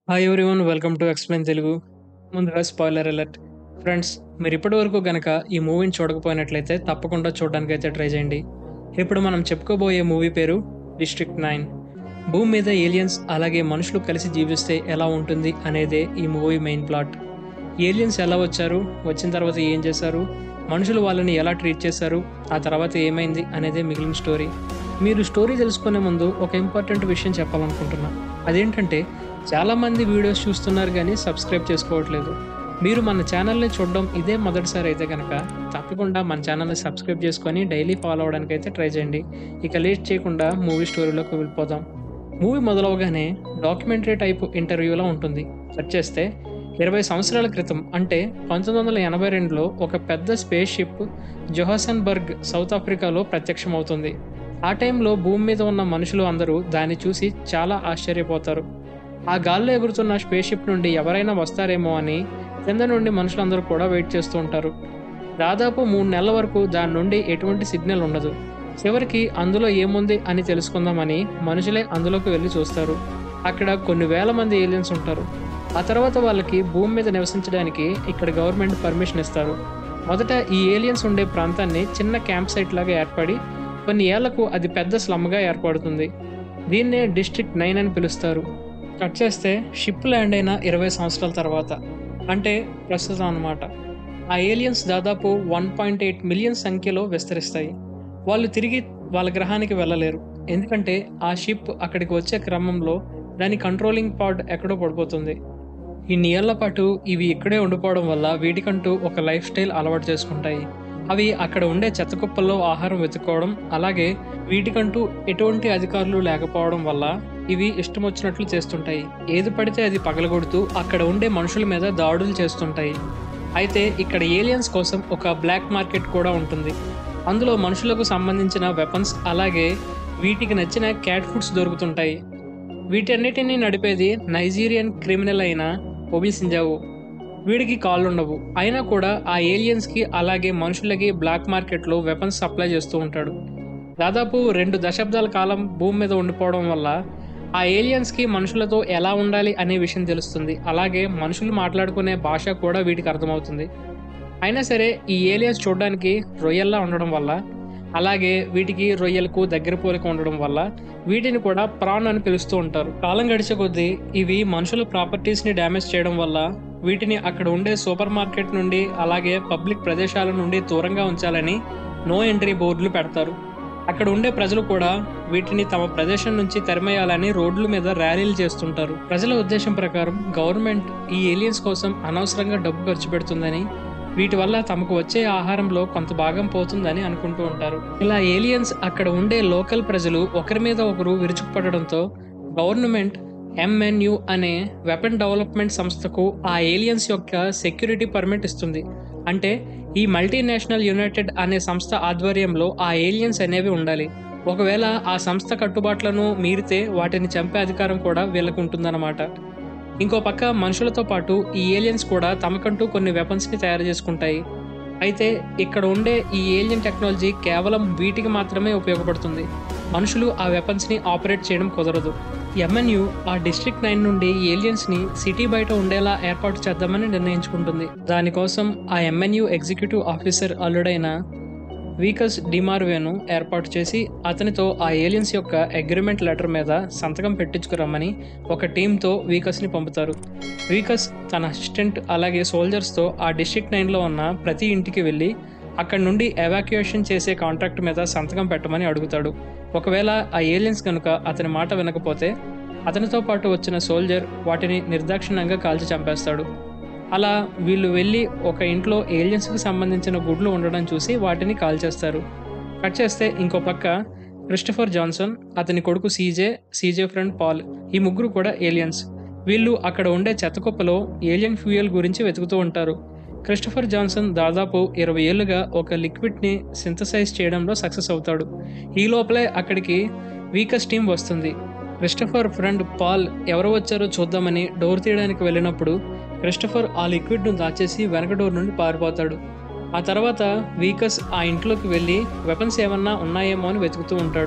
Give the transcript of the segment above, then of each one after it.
hi everyone welcome to explain Telugu ముందుగా spoiler alert friends మీరు ఇప్పటి వరకు గనక ఈ మూవీని చూడకపోయినట్లయితే తప్పకుండా చూడడానికి అయితే ట్రై చేయండి ఇప్పుడు మనం చెప్పుకోబోయే మూవీ పేరు డిస్ట్రిక్ట్ నైన్ భూమి మీద ఏలియన్స్ అలాగే మనుషులు కలిసి జీవిస్తే ఎలా ఉంటుంది అనేదే ఈ మూవీ మెయిన్ ప్లాట్ ఏలియన్స్ ఎలా వచ్చారు వచ్చిన తర్వాత ఏం చేశారు మనుషులు వాళ్ళని ఎలా ట్రీట్ చేశారు ఆ తర్వాత ఏమైంది అనేదే మిగిలిన స్టోరీ మీరు స్టోరీ తెలుసుకునే ముందు ఒక ఇంపార్టెంట్ విషయం చెప్పాలనుకుంటున్నా అదేంటంటే చాలామంది వీడియోస్ చూస్తున్నారు కానీ సబ్స్క్రైబ్ చేసుకోవట్లేదు మీరు మన ఛానల్ని చూడడం ఇదే మొదటిసారి అయితే కనుక తప్పకుండా మన ఛానల్ని సబ్స్క్రైబ్ చేసుకొని డైలీ ఫాలో అవడానికి అయితే ట్రై చేయండి ఇక లేట్ చేయకుండా మూవీ స్టోరీలోకి వెళ్ళిపోదాం మూవీ మొదలవగానే డాక్యుమెంటరీ టైప్ ఇంటర్వ్యూలా ఉంటుంది సెర్చ్ చేస్తే ఇరవై సంవత్సరాల క్రితం అంటే పంతొమ్మిది వందల ఎనభై రెండులో ఒక పెద్ద స్పేస్ షిప్ జొహాసన్బర్గ్ సౌత్ ఆఫ్రికాలో ప్రత్యక్షమవుతుంది ఆ టైంలో భూమి మీద ఉన్న మనుషులు అందరూ దాన్ని చూసి చాలా ఆశ్చర్యపోతారు ఆ గాల్లో ఎగురుతున్న స్పేస్ షిప్ నుండి ఎవరైనా వస్తారేమో అని కింద నుండి మనుషులందరూ కూడా వెయిట్ చేస్తూ ఉంటారు దాదాపు మూడు నెలల వరకు దాని నుండి ఎటువంటి సిగ్నల్ ఉండదు చివరికి అందులో ఏముంది అని తెలుసుకుందామని మనుషులే అందులోకి వెళ్ళి చూస్తారు అక్కడ కొన్ని వేల మంది ఏలియన్స్ ఉంటారు ఆ తర్వాత వాళ్ళకి భూమి మీద నివసించడానికి ఇక్కడ గవర్నమెంట్ పర్మిషన్ ఇస్తారు మొదట ఈ ఏలియన్స్ ఉండే ప్రాంతాన్ని చిన్న క్యాంప్ సైట్ లాగా ఏర్పడి కొన్ని ఏళ్లకు అది పెద్ద స్లమ్గా ఏర్పడుతుంది దీన్నే డిస్ట్రిక్ట్ నైన్ అని పిలుస్తారు కట్ చేస్తే షిప్ ల్యాండ్ అయిన ఇరవై సంవత్సరాల తర్వాత అంటే ప్రస్తుతం అన్నమాట ఆ ఏలియన్స్ దాదాపు వన్ పాయింట్ ఎయిట్ మిలియన్ సంఖ్యలో విస్తరిస్తాయి వాళ్ళు తిరిగి వాళ్ళ గ్రహానికి వెళ్ళలేరు ఎందుకంటే ఆ షిప్ అక్కడికి వచ్చే క్రమంలో దాని కంట్రోలింగ్ పాడ్ ఎక్కడో పడిపోతుంది ఇన్ని ఏళ్ల పాటు ఇవి ఇక్కడే ఉండిపోవడం వల్ల వీటికంటూ ఒక లైఫ్ స్టైల్ అలవాటు చేసుకుంటాయి అవి అక్కడ ఉండే చెత్త కుప్పల్లో ఆహారం వెతుక్కోవడం అలాగే వీటికంటూ ఎటువంటి అధికారులు లేకపోవడం వల్ల ఇవి ఇష్టం వచ్చినట్లు చేస్తుంటాయి ఏది పడితే అది పగలగొడుతూ అక్కడ ఉండే మనుషుల మీద దాడులు చేస్తుంటాయి అయితే ఇక్కడ ఏలియన్స్ కోసం ఒక బ్లాక్ మార్కెట్ కూడా ఉంటుంది అందులో మనుషులకు సంబంధించిన వెపన్స్ అలాగే వీటికి నచ్చిన క్యాట్ ఫుడ్స్ దొరుకుతుంటాయి వీటన్నిటిని నడిపేది నైజీరియన్ క్రిమినల్ అయిన ఒబిసింజావు వీడికి కాళ్ళు ఉండవు అయినా కూడా ఆ ఏలియన్స్కి అలాగే మనుషులకి బ్లాక్ మార్కెట్లో వెపన్స్ సప్లై చేస్తూ ఉంటాడు దాదాపు రెండు దశాబ్దాల కాలం భూమి మీద ఉండిపోవడం వల్ల ఆ ఏలియన్స్కి మనుషులతో ఎలా ఉండాలి అనే విషయం తెలుస్తుంది అలాగే మనుషులు మాట్లాడుకునే భాష కూడా వీటికి అర్థమవుతుంది అయినా సరే ఈ ఏలియన్స్ చూడడానికి రొయ్యల్లా ఉండడం వల్ల అలాగే వీటికి రొయ్యలకు దగ్గర పోలిక ఉండడం వల్ల వీటిని కూడా ప్రాన్ అని పిలుస్తూ ఉంటారు కాలం గడిచే కొద్దీ ఇవి మనుషుల ప్రాపర్టీస్ని డ్యామేజ్ చేయడం వల్ల వీటిని అక్కడ ఉండే సూపర్ మార్కెట్ నుండి అలాగే పబ్లిక్ ప్రదేశాల నుండి దూరంగా ఉంచాలని నో ఎంట్రీ బోర్డులు పెడతారు అక్కడ ఉండే ప్రజలు కూడా వీటిని తమ ప్రదేశం నుంచి తరిమేయాలని రోడ్ల మీద ర్యాలీలు చేస్తుంటారు ప్రజల ఉద్దేశం ప్రకారం గవర్నమెంట్ ఈ ఏలియన్స్ కోసం అనవసరంగా డబ్బు ఖర్చు పెడుతుందని వీటి వల్ల తమకు వచ్చే ఆహారంలో కొంత భాగం పోతుందని అనుకుంటూ ఉంటారు ఇలా ఏలియన్స్ అక్కడ ఉండే లోకల్ ప్రజలు ఒకరి మీద ఒకరు విరుచుకుపడడంతో గవర్నమెంట్ ఎంఎన్యు అనే వెపన్ డెవలప్మెంట్ సంస్థకు ఆ ఏలియన్స్ యొక్క సెక్యూరిటీ పర్మిట్ ఇస్తుంది అంటే ఈ మల్టీనేషనల్ యునైటెడ్ అనే సంస్థ ఆధ్వర్యంలో ఆ ఏలియన్స్ అనేవి ఉండాలి ఒకవేళ ఆ సంస్థ కట్టుబాట్లను మీరితే వాటిని చంపే అధికారం కూడా వీళ్ళకు ఉంటుందన్నమాట ఇంకో పక్క మనుషులతో పాటు ఈ ఏలియన్స్ కూడా తమకంటూ కొన్ని వెపన్స్ని తయారు చేసుకుంటాయి అయితే ఇక్కడ ఉండే ఈ ఏలియన్ టెక్నాలజీ కేవలం వీటికి మాత్రమే ఉపయోగపడుతుంది మనుషులు ఆ వెపన్స్ని ఆపరేట్ చేయడం కుదరదు ఎంఎన్యు ఆ డిస్ట్రిక్ట్ నైన్ నుండి ఏలియన్స్ని సిటీ బయట ఉండేలా ఏర్పాటు చేద్దామని నిర్ణయించుకుంటుంది దానికోసం ఆ ఎంఎన్యు ఎగ్జిక్యూటివ్ ఆఫీసర్ అల్లుడైన వీకస్ డిమార్వేను ఏర్పాటు చేసి అతనితో ఆ ఏలియన్స్ యొక్క అగ్రిమెంట్ లెటర్ మీద సంతకం పెట్టించుకురమ్మని ఒక టీంతో వీకస్ని పంపుతారు వీకస్ తన అసిస్టెంట్ అలాగే సోల్జర్స్తో ఆ డిస్ట్రిక్ట్ నైన్లో ఉన్న ప్రతి ఇంటికి వెళ్ళి అక్కడ నుండి ఎవాక్యుయేషన్ చేసే కాంట్రాక్ట్ మీద సంతకం పెట్టమని అడుగుతాడు ఒకవేళ ఆ ఏలియన్స్ కనుక అతని మాట వినకపోతే అతనితో పాటు వచ్చిన సోల్జర్ వాటిని నిర్దాక్షిణ్యంగా కాల్చి చంపేస్తాడు అలా వీళ్ళు వెళ్ళి ఒక ఇంట్లో ఏలియన్స్కి సంబంధించిన గుడ్లు ఉండడం చూసి వాటిని కాల్ చేస్తారు కట్ చేస్తే ఇంకో పక్క క్రిస్టఫర్ జాన్సన్ అతని కొడుకు సీజే సీజే ఫ్రెండ్ పాల్ ఈ ముగ్గురు కూడా ఏలియన్స్ వీళ్ళు అక్కడ ఉండే చెత్తకుప్పలో ఏలియన్ ఫ్యూయల్ గురించి వెతుకుతూ ఉంటారు క్రిస్టఫర్ జాన్సన్ దాదాపు ఇరవై ఏళ్ళుగా ఒక లిక్విడ్ని సింథసైజ్ చేయడంలో సక్సెస్ అవుతాడు ఈ లోపలే అక్కడికి వీకస్ టీం వస్తుంది క్రిస్టఫర్ ఫ్రెండ్ పాల్ ఎవరు వచ్చారో చూద్దామని డోర్ తీయడానికి వెళ్ళినప్పుడు క్రిస్టఫర్ ఆ లిక్విడ్ను దాచేసి వెనక డోర్ నుండి పారిపోతాడు ఆ తర్వాత వీకస్ ఆ ఇంట్లోకి వెళ్ళి వెపన్స్ ఏమన్నా ఉన్నాయేమో అని వెతుకుతూ ఉంటాడు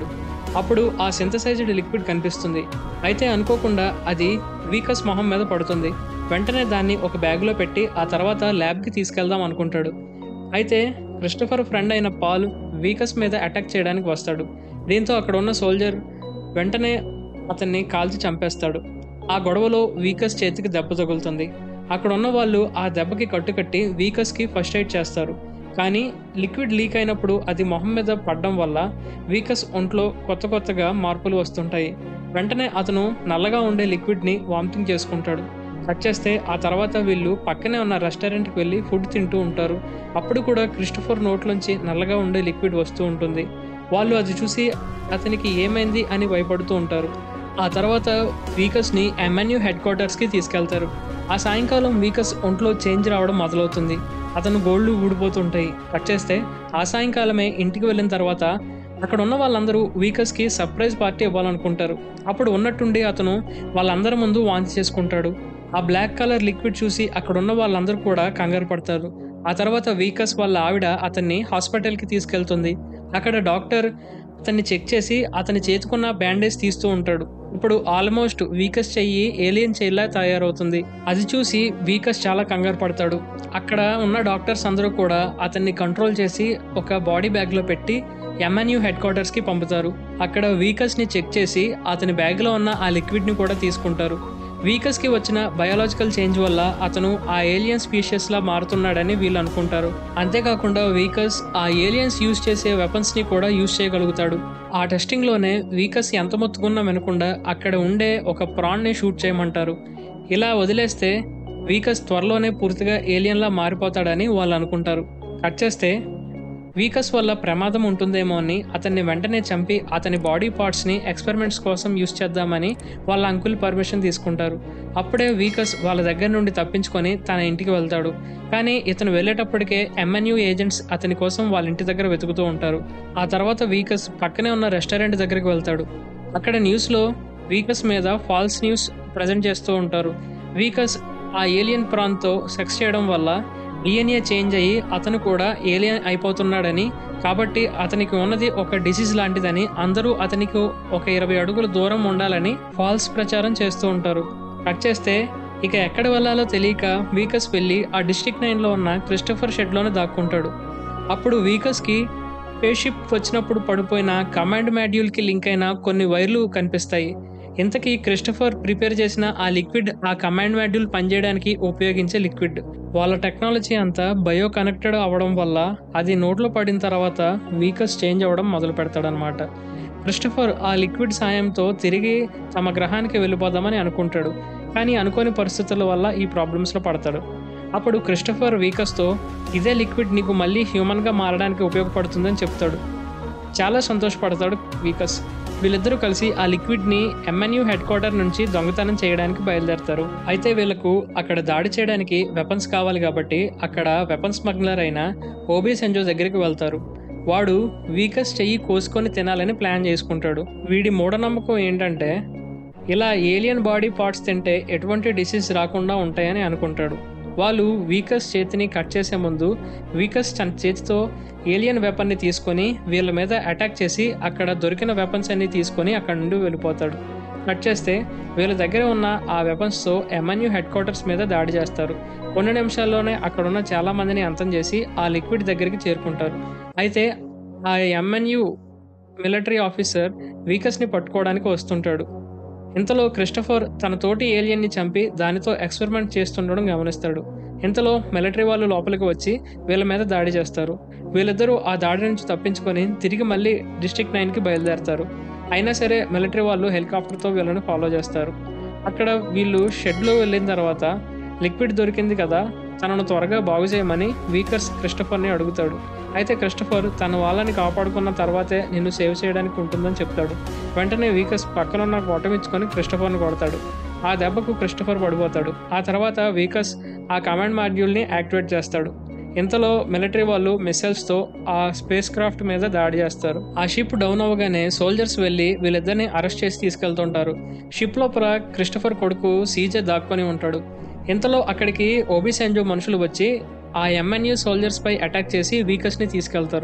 అప్పుడు ఆ సింథసైజ్డ్ లిక్విడ్ కనిపిస్తుంది అయితే అనుకోకుండా అది వీకస్ మొహం మీద పడుతుంది వెంటనే దాన్ని ఒక బ్యాగ్లో పెట్టి ఆ తర్వాత ల్యాబ్కి తీసుకెళ్దాం అనుకుంటాడు అయితే క్రిస్టఫర్ ఫ్రెండ్ అయిన పాల్ వీకస్ మీద అటాక్ చేయడానికి వస్తాడు దీంతో అక్కడ ఉన్న సోల్జర్ వెంటనే అతన్ని కాల్చి చంపేస్తాడు ఆ గొడవలో వీకస్ చేతికి దెబ్బ తగులుతుంది అక్కడ ఉన్న వాళ్ళు ఆ దెబ్బకి కట్టుకట్టి వీకస్కి ఫస్ట్ ఎయిడ్ చేస్తారు కానీ లిక్విడ్ లీక్ అయినప్పుడు అది మొహం మీద పడడం వల్ల వీకస్ ఒంట్లో కొత్త కొత్తగా మార్పులు వస్తుంటాయి వెంటనే అతను నల్లగా ఉండే లిక్విడ్ని వామిటింగ్ చేసుకుంటాడు కట్ చేస్తే ఆ తర్వాత వీళ్ళు పక్కనే ఉన్న రెస్టారెంట్కి వెళ్ళి ఫుడ్ తింటూ ఉంటారు అప్పుడు కూడా క్రిస్టఫర్ నోట్లోంచి నల్లగా ఉండే లిక్విడ్ వస్తూ ఉంటుంది వాళ్ళు అది చూసి అతనికి ఏమైంది అని భయపడుతూ ఉంటారు ఆ తర్వాత వీకస్ని ఎంఎన్యూ హెడ్ క్వార్టర్స్కి తీసుకెళ్తారు ఆ సాయంకాలం వీకస్ ఒంట్లో చేంజ్ రావడం మొదలవుతుంది అతను గోళ్ళు ఊడిపోతుంటాయి కట్ చేస్తే ఆ సాయంకాలమే ఇంటికి వెళ్ళిన తర్వాత అక్కడ ఉన్న వాళ్ళందరూ వీకస్కి సర్ప్రైజ్ పార్టీ ఇవ్వాలనుకుంటారు అప్పుడు ఉన్నట్టుండి అతను వాళ్ళందరి ముందు వాంతి చేసుకుంటాడు ఆ బ్లాక్ కలర్ లిక్విడ్ చూసి అక్కడ ఉన్న వాళ్ళందరూ కూడా కంగారు పడతారు ఆ తర్వాత వీకస్ వాళ్ళ ఆవిడ అతన్ని హాస్పిటల్కి తీసుకెళ్తుంది అక్కడ డాక్టర్ అతన్ని చెక్ చేసి అతని చేతుకున్న బ్యాండేజ్ తీస్తూ ఉంటాడు ఇప్పుడు ఆల్మోస్ట్ వీకస్ చెయ్యి ఏలియన్ చెయ్యిలా తయారవుతుంది అది చూసి వీకస్ చాలా కంగారు పడతాడు అక్కడ ఉన్న డాక్టర్స్ అందరూ కూడా అతన్ని కంట్రోల్ చేసి ఒక బాడీ బ్యాగ్లో పెట్టి ఎంఎన్యూ హెడ్ క్వార్టర్స్కి పంపుతారు అక్కడ వీకస్ని చెక్ చేసి అతని బ్యాగ్లో ఉన్న ఆ లిక్విడ్ని కూడా తీసుకుంటారు వీకస్కి వచ్చిన బయాలజికల్ చేంజ్ వల్ల అతను ఆ ఏలియన్ స్పీషియస్లా మారుతున్నాడని వీళ్ళు అనుకుంటారు అంతేకాకుండా వీకస్ ఆ ఏలియన్స్ యూజ్ చేసే వెపన్స్ని కూడా యూజ్ చేయగలుగుతాడు ఆ టెస్టింగ్లోనే వీకస్ ఎంత మొత్తుకున్నా వినకుండా అక్కడ ఉండే ఒక ప్రాన్ని షూట్ చేయమంటారు ఇలా వదిలేస్తే వీకస్ త్వరలోనే పూర్తిగా ఏలియన్లా మారిపోతాడని వాళ్ళు అనుకుంటారు కట్ చేస్తే వీకస్ వల్ల ప్రమాదం ఉంటుందేమో అని అతన్ని వెంటనే చంపి అతని బాడీ పార్ట్స్ని ఎక్స్పెరిమెంట్స్ కోసం యూస్ చేద్దామని వాళ్ళ అంకుల్ పర్మిషన్ తీసుకుంటారు అప్పుడే వీకస్ వాళ్ళ దగ్గర నుండి తప్పించుకొని తన ఇంటికి వెళ్తాడు కానీ ఇతను వెళ్ళేటప్పటికే ఎంఎన్యూ ఏజెంట్స్ అతని కోసం వాళ్ళ ఇంటి దగ్గర వెతుకుతూ ఉంటారు ఆ తర్వాత వీకస్ పక్కనే ఉన్న రెస్టారెంట్ దగ్గరికి వెళ్తాడు అక్కడ న్యూస్లో వీకస్ మీద ఫాల్స్ న్యూస్ ప్రజెంట్ చేస్తూ ఉంటారు వీకస్ ఆ ఏలియన్ ప్రాంతో సెక్స్ చేయడం వల్ల డిఎన్ఏ చేంజ్ అయ్యి అతను కూడా ఏలియన్ అయిపోతున్నాడని కాబట్టి అతనికి ఉన్నది ఒక డిసీజ్ లాంటిదని అందరూ అతనికి ఒక ఇరవై అడుగుల దూరం ఉండాలని ఫాల్స్ ప్రచారం చేస్తూ ఉంటారు కట్ చేస్తే ఇక ఎక్కడ వెళ్ళాలో తెలియక వీకస్ వెళ్ళి ఆ డిస్ట్రిక్ట్ నైన్లో ఉన్న క్రిస్టఫర్ షెడ్లోనే దాక్కుంటాడు అప్పుడు వీకస్కి స్పేషిప్ వచ్చినప్పుడు పడిపోయిన కమాండ్ మాడ్యూల్కి లింక్ అయిన కొన్ని వైర్లు కనిపిస్తాయి ఇంతకీ క్రిస్టఫర్ ప్రిపేర్ చేసిన ఆ లిక్విడ్ ఆ కమాండ్ మాడ్యూల్ పనిచేయడానికి ఉపయోగించే లిక్విడ్ వాళ్ళ టెక్నాలజీ అంతా బయో కనెక్టెడ్ అవ్వడం వల్ల అది నోట్లో పడిన తర్వాత వీకస్ చేంజ్ అవ్వడం మొదలు పెడతాడనమాట క్రిస్టఫర్ ఆ లిక్విడ్ సాయంతో తిరిగి తమ గ్రహానికి వెళ్ళిపోదామని అనుకుంటాడు కానీ అనుకోని పరిస్థితుల వల్ల ఈ ప్రాబ్లమ్స్లో పడతాడు అప్పుడు క్రిస్టఫర్ వీకస్తో ఇదే లిక్విడ్ నీకు మళ్ళీ హ్యూమన్గా మారడానికి ఉపయోగపడుతుందని చెప్తాడు చాలా సంతోషపడతాడు వీకస్ వీళ్ళిద్దరూ కలిసి ఆ లిక్విడ్ని ఎంఎన్యూ హెడ్ క్వార్టర్ నుంచి దొంగతనం చేయడానికి బయలుదేరతారు అయితే వీళ్ళకు అక్కడ దాడి చేయడానికి వెపన్స్ కావాలి కాబట్టి అక్కడ వెపన్ స్మగ్లర్ అయిన ఓబీ సెంజో దగ్గరికి వెళ్తారు వాడు వీకస్ చెయ్యి కోసుకొని తినాలని ప్లాన్ చేసుకుంటాడు వీడి మూఢనమ్మకం ఏంటంటే ఇలా ఏలియన్ బాడీ పార్ట్స్ తింటే ఎటువంటి డిసీజ్ రాకుండా ఉంటాయని అనుకుంటాడు వాళ్ళు వీకస్ చేతిని కట్ చేసే ముందు వీకస్ తన చేతితో ఏలియన్ వెపన్ని తీసుకొని వీళ్ళ మీద అటాక్ చేసి అక్కడ దొరికిన వెపన్స్ అన్ని తీసుకొని అక్కడ నుండి వెళ్ళిపోతాడు కట్ చేస్తే వీళ్ళ దగ్గర ఉన్న ఆ వెపన్స్తో ఎంఎన్యూ హెడ్ క్వార్టర్స్ మీద దాడి చేస్తారు కొన్ని నిమిషాల్లోనే అక్కడ ఉన్న చాలా మందిని అంతం చేసి ఆ లిక్విడ్ దగ్గరికి చేరుకుంటారు అయితే ఆ ఎంఎన్యూ మిలిటరీ ఆఫీసర్ వీకస్ని పట్టుకోవడానికి వస్తుంటాడు ఇంతలో క్రిస్టఫర్ తన తోటి ఏలియన్ని చంపి దానితో ఎక్స్పెరిమెంట్ చేస్తుండడం గమనిస్తాడు ఇంతలో మిలిటరీ వాళ్ళు లోపలికి వచ్చి వీళ్ళ మీద దాడి చేస్తారు వీళ్ళిద్దరూ ఆ దాడి నుంచి తప్పించుకొని తిరిగి మళ్ళీ డిస్ట్రిక్ట్ నైన్కి బయలుదేరతారు అయినా సరే మిలిటరీ వాళ్ళు హెలికాప్టర్తో వీళ్ళని ఫాలో చేస్తారు అక్కడ వీళ్ళు షెడ్లో వెళ్ళిన తర్వాత లిక్విడ్ దొరికింది కదా తనను త్వరగా బాగు చేయమని వీకర్స్ క్రిస్టఫర్ని అడుగుతాడు అయితే క్రిస్టఫర్ తన వాళ్ళని కాపాడుకున్న తర్వాతే నిన్ను సేవ్ చేయడానికి ఉంటుందని చెప్తాడు వెంటనే వీకస్ పక్కనున్న కొట్టమిచ్చుకొని క్రిస్టఫర్ని కొడతాడు ఆ దెబ్బకు క్రిస్టఫర్ పడిపోతాడు ఆ తర్వాత వీకస్ ఆ కమాండ్ మాడ్యూల్ని యాక్టివేట్ చేస్తాడు ఇంతలో మిలిటరీ వాళ్ళు మిసైల్స్తో ఆ స్పేస్ క్రాఫ్ట్ మీద దాడి చేస్తారు ఆ షిప్ డౌన్ అవ్వగానే సోల్జర్స్ వెళ్ళి వీళ్ళిద్దరిని అరెస్ట్ చేసి తీసుకెళ్తుంటారు షిప్ లోపల క్రిస్టఫర్ కొడుకు సీజే దాక్కొని ఉంటాడు ఇంతలో అక్కడికి ఓబీ సెంజో మనుషులు వచ్చి ఆ ఎంఎన్యూ సోల్జర్స్ పై అటాక్ చేసి వీకస్ని తీసుకెళ్తారు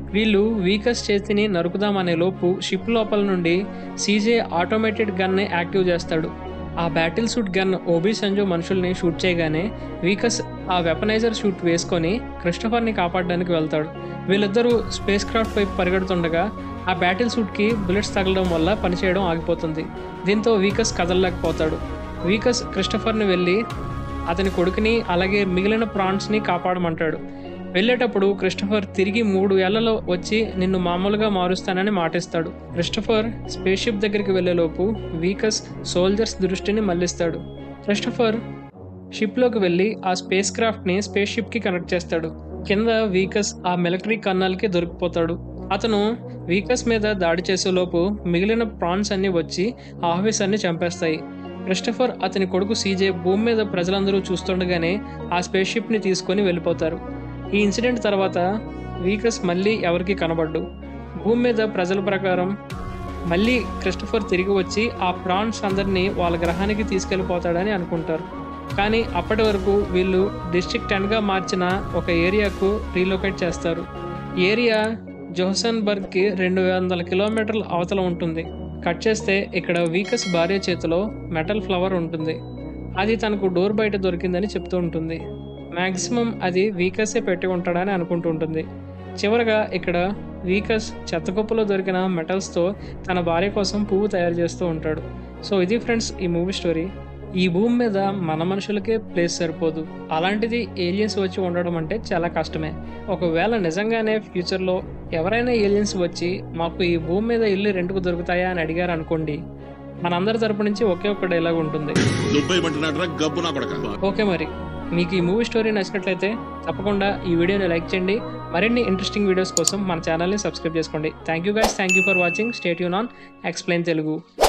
వీళ్ళు వీకస్ చేతిని నరుకుదామనే లోపు షిప్ లోపల నుండి సీజే ఆటోమేటెడ్ గన్ని యాక్టివ్ చేస్తాడు ఆ battle suit gun Obesandjo మనుషుల్ని షూట్ చేయగానే వీకస్ ఆ వెపనైజర్ షూట్ వేసుకొని క్రిస్టఫర్ని కాపాడడానికి వెళ్తాడు వీళ్ళిద్దరూ స్పేస్ క్రాఫ్ట్ వైపు పరిగెడుతుండగా ఆ బ్యాటిల్ సూట్కి బుల్లెట్స్ తగలడం వల్ల పనిచేయడం ఆగిపోతుంది దీంతో వీకస్ కదలలేకపోతాడు వీకస్ క్రిస్టఫర్ని వెళ్ళి అతని కొడుకుని అలాగే మిగిలిన ప్రాన్స్ని కాపాడమంటాడు వెళ్ళేటప్పుడు క్రిస్టఫర్ తిరిగి మూడు ఏళ్లలో వచ్చి నిన్ను మామూలుగా మారుస్తానని మాటిస్తాడు క్రిస్టఫర్ స్పేస్ షిప్ దగ్గరికి వెళ్ళేలోపు వీకస్ సోల్జర్స్ దృష్టిని మళ్లిస్తాడు క్రిస్టఫర్ షిప్లోకి వెళ్ళి ఆ స్పేస్ క్రాఫ్ట్ని స్పేస్ షిప్కి కనెక్ట్ చేస్తాడు కింద వీకస్ ఆ మిలిటరీ కన్నాలకి దొరికిపోతాడు అతను వీకస్ మీద దాడి చేసేలోపు మిగిలిన ప్రాన్స్ అన్ని వచ్చి ఆ ఆఫీసర్ని చంపేస్తాయి క్రిస్టఫర్ అతని కొడుకు సీజే భూమి మీద ప్రజలందరూ చూస్తుండగానే ఆ స్పేస్ షిప్ని తీసుకొని వెళ్ళిపోతారు ఈ ఇన్సిడెంట్ తర్వాత వీకస్ మళ్ళీ ఎవరికి కనబడ్డు భూమి మీద ప్రజల ప్రకారం మళ్ళీ క్రిస్టఫర్ తిరిగి వచ్చి ఆ ప్రాన్స్ అందరినీ వాళ్ళ గ్రహానికి తీసుకెళ్ళిపోతాడని అనుకుంటారు కానీ అప్పటి వరకు వీళ్ళు డిస్ట్రిక్ట్ టెన్గా మార్చిన ఒక ఏరియాకు రీలొకేట్ చేస్తారు ఏరియా జోహసన్బర్గ్కి రెండు వందల కిలోమీటర్ల అవతల ఉంటుంది కట్ చేస్తే ఇక్కడ వీకస్ భార్య చేతిలో మెటల్ ఫ్లవర్ ఉంటుంది అది తనకు డోర్ బయట దొరికిందని చెప్తూ ఉంటుంది మ్యాక్సిమం అది వీకసే పెట్టి ఉంటాడని అనుకుంటూ ఉంటుంది చివరగా ఇక్కడ వీకస్ చెత్తకుప్పలో దొరికిన మెటల్స్తో తన భార్య కోసం పువ్వు తయారు చేస్తూ ఉంటాడు సో ఇది ఫ్రెండ్స్ ఈ మూవీ స్టోరీ ఈ భూమి మీద మన మనుషులకే ప్లేస్ సరిపోదు అలాంటిది ఏలియన్స్ వచ్చి ఉండడం అంటే చాలా కష్టమే ఒకవేళ నిజంగానే ఫ్యూచర్లో ఎవరైనా ఏలియన్స్ వచ్చి మాకు ఈ భూమి మీద ఇల్లు రెంట్కు దొరుకుతాయా అని అడిగారు అనుకోండి మనందరి తరపు నుంచి ఒకే ఒక్క డైలాగ్ ఉంటుంది దుబ్బైమంటున్నాడు గబ్బు నా కొడక ఓకే మరి మీకు ఈ మూవీ స్టోరీ నచ్చినట్లయితే తప్పకుండా ఈ వీడియోని లైక్ చేయండి మరిన్ని ఇంట్రెస్టింగ్ వీడియోస్ కోసం మన ఛానల్ని సబ్స్క్రైబ్ చేసుకోండి thank you guys thank you for watching stay యూన్ ఆన్ ఎక్స్ప్లెయిన్ తెలుగు